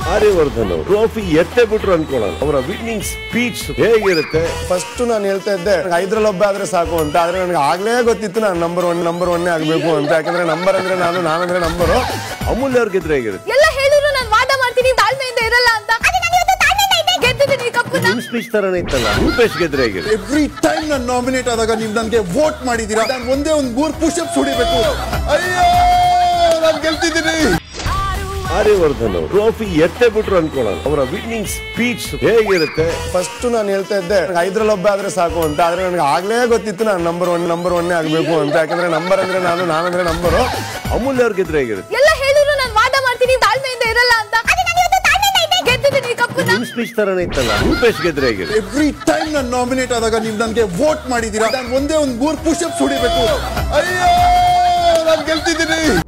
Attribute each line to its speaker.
Speaker 1: ಆರ್ಯವರ್ಧನ್ ಅವರು ಟ್ರೋಫಿ ಎತ್ತೇ ಬಿಟ್ರು ಅನ್ಕೊಳ್ಳೋಣ ಅವರ ವಿನ್ನಿಂಗ್ ಸ್ಪೀಚ್ ಹೇಗಿರುತ್ತೆ
Speaker 2: ಫಸ್ಟ್ ನಾನು ಹೇಳ್ತಾ ಇದ್ದೆ ಐದ್ರಲ್ಲಿ ಒಬ್ಬ ಆದ್ರೆ ಸಾಕು ಅಂತ ಆದ್ರೆ ನನಗೆ ಆಗ್ಲೇ ಗೊತ್ತಿತ್ತು ನಾನು ನಂಬರ್ ಒನ್ ನಂಬರ್ ಒನ್ನೇ ಆಗ್ಬೇಕು ಅಂತ ಯಾಕಂದ್ರೆ ನಂಬರ್ ಅಂದ್ರೆ ನಾನು ನಾನಂದ್ರೆ ನಂಬರು
Speaker 1: ಅಮೂಲ್ಯ ಅವ್ರ ಗೆದ್ರೆ ಹೇಗಿರುತ್ತೆ
Speaker 3: ಎಲ್ಲ ಹೇಳಿದ್ರು ನಾನು ವಾದ ಮಾಡ್ತೀನಿ ತಾಳ್ಮೆಯಿಂದ ಇರಲ್ಲ ಅಂತ ಗೆದ್ದಿದ್ದೀನಿ ಕಪ್ಪನ್ನ
Speaker 1: ನಿಮ್ ಸ್ಪೀಚ್ ತರನೇ ಇತ್ತಲ್ಲ ರೂಪೇಶ್ ಗೆದ್ರೆ ಹೇಗಿರುತ್ತೆ
Speaker 4: ಎವ್ರಿ ಟೈಮ್ ನಾನು ನಾಮಿನೇಟ್ ಆದಾಗ ನೀವು ನನಗೆ ವೋಟ್ ಮಾಡಿದೀರಾ ನಾನು ಒಂದೇ ಒಂದು ಮೂರ್ ಪುಷಪ್ಸ್ ಹೊಡಿಬೇಕು ಅಯ್ಯೋ ನಾನು ಗೆಲ್ತಿದ್ದೀನಿ
Speaker 1: ಆರ್ಯವರ್ಧನ್ ಅವರು ಟ್ರೋಫಿ ಎತ್ತೇ ಬಿಟ್ರು ಅನ್ಕೊಳ್ಳೋಣ ಅವರ ವಿನ್ನಿಂಗ್ ಸ್ಪೀಚ್ ಹೇಗಿರುತ್ತೆ
Speaker 2: ಫಸ್ಟ್ ನಾನು ಹೇಳ್ತಾ ಇದ್ದೆ ಐದ್ರಲ್ಲಿ ಒಬ್ಬ ಆದ್ರೆ ಸಾಕು ಅಂತ ಆದ್ರೆ ನನಗೆ ಆಗ್ಲೇ ಗೊತ್ತಿತ್ತು ನಾನು ನಂಬರ್ ಒನ್ ನಂಬರ್ ಒನ್ನೇ ಆಗ್ಬೇಕು ಅಂತ ಯಾಕಂದ್ರೆ ನಂಬರ್ ಅಂದ್ರೆ ನಾನು ನಾನಂದ್ರೆ ನಂಬರು
Speaker 1: ಅಮೂಲ್ಯ ಅವ್ರ ಗೆದ್ರೆ ಹೇಗಿರುತ್ತೆ
Speaker 3: ಎಲ್ಲ ಹೇಳಿದ್ರು ನಾನು ವಾದ ಮಾಡ್ತೀನಿ ತಾಳ್ಮೆಯಿಂದ ಇರಲ್ಲ ಅಂತ ಗೆದ್ದಿದ್ದೀನಿ ಕಪ್ಪನ್ನ
Speaker 1: ನಿಮ್ ಸ್ಪೀಚ್ ತರನೇ ಇತ್ತಲ್ಲ ರೂಪೇಶ್ ಗೆದ್ರೆ ಹೇಗಿರುತ್ತೆ
Speaker 4: ಎವ್ರಿ ಟೈಮ್ ನಾನು ನಾಮಿನೇಟ್ ಆದಾಗ ನೀವು ನನಗೆ ವೋಟ್ ಮಾಡಿದೀರಾ ನಾನು ಒಂದೇ ಒಂದು ಮೂರ್ ಪುಷಪ್ಸ್ ಹೊಡಿಬೇಕು ಅಯ್ಯೋ ನಾನು ಗೆಲ್ತಿದ್ದೀನಿ